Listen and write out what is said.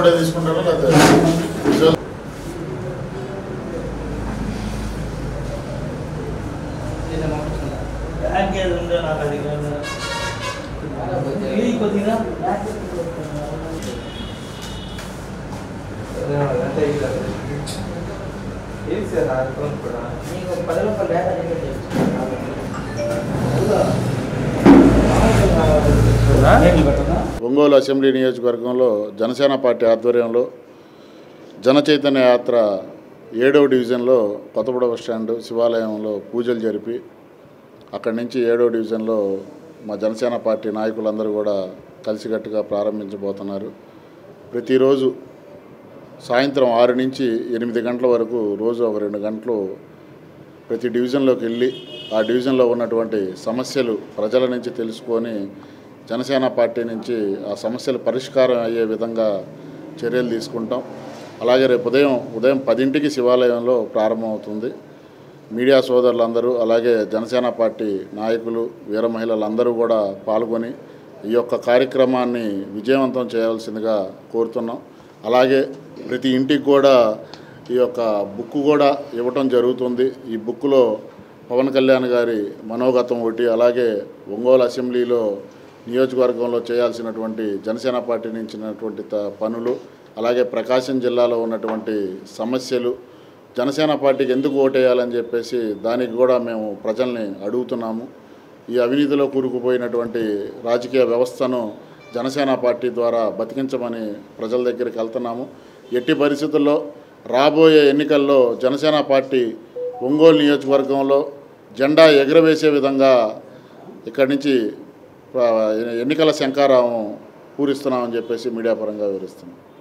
అక్కడే తీసుకుంటారా లేకపోతే విజువల్ బ్యాగ్ ఏది ఉందో నాకు అది కాదు. ఇది కొద్దిగా నీకు పది రూపాయలు బ్యాగ్ అనేది ఒంగోలు అసెంబ్లీ నియోజకవర్గంలో జనసేన పార్టీ ఆధ్వర్యంలో జన చైతన్య యాత్ర ఏడవ డివిజన్లో కొత్తగూడ బస్ స్టాండ్ శివాలయంలో పూజలు జరిపి అక్కడి నుంచి ఏడవ డివిజన్లో మా జనసేన పార్టీ నాయకులందరూ కూడా కలిసికట్టుగా ప్రారంభించబోతున్నారు ప్రతిరోజు సాయంత్రం ఆరు నుంచి ఎనిమిది గంటల వరకు రోజు ఒక రెండు గంటలు ప్రతి డివిజన్లోకి వెళ్ళి ఆ డివిజన్లో ఉన్నటువంటి సమస్యలు ప్రజల నుంచి తెలుసుకొని జనసేన పార్టీ నుంచి ఆ సమస్యలు పరిష్కారం అయ్యే విధంగా చర్యలు తీసుకుంటాం అలాగే రేపు ఉదయం ఉదయం పదింటికి శివాలయంలో ప్రారంభమవుతుంది మీడియా సోదరులందరూ అలాగే జనసేన పార్టీ నాయకులు వీర మహిళలందరూ కూడా పాల్గొని ఈ యొక్క కార్యక్రమాన్ని విజయవంతం చేయాల్సిందిగా కోరుతున్నాం అలాగే ప్రతి ఇంటికి కూడా ఈ యొక్క బుక్ కూడా ఇవ్వటం జరుగుతుంది ఈ బుక్లో పవన్ కళ్యాణ్ గారి మనోగతం ఒకటి అలాగే ఒంగోలు అసెంబ్లీలో నియోజకవర్గంలో చేయాల్సినటువంటి జనసేన పార్టీ నుంచినటువంటి త- పనులు అలాగే ప్రకాశం జిల్లాలో ఉన్నటువంటి సమస్యలు జనసేన పార్టీకి ఎందుకు ఓటేయాలని చెప్పేసి దానికి కూడా మేము ప్రజల్ని అడుగుతున్నాము ఈ అవినీతిలో కూరుకుపోయినటువంటి రాజకీయ వ్యవస్థను జనసేన పార్టీ ద్వారా బతికించమని ప్రజల దగ్గరికి వెళ్తున్నాము ఎట్టి పరిస్థితుల్లో రాబోయే ఎన్నికల్లో జనసేన పార్టీ ఒంగోలు నియోజకవర్గంలో జెండా ఎగురవేసే విధంగా ఇక్కడి నుంచి ఆ, ఎన్నికల శంకారావం పూరిస్తున్నామని చెప్పేసి మీడియా పరంగా వివరిస్తున్నాం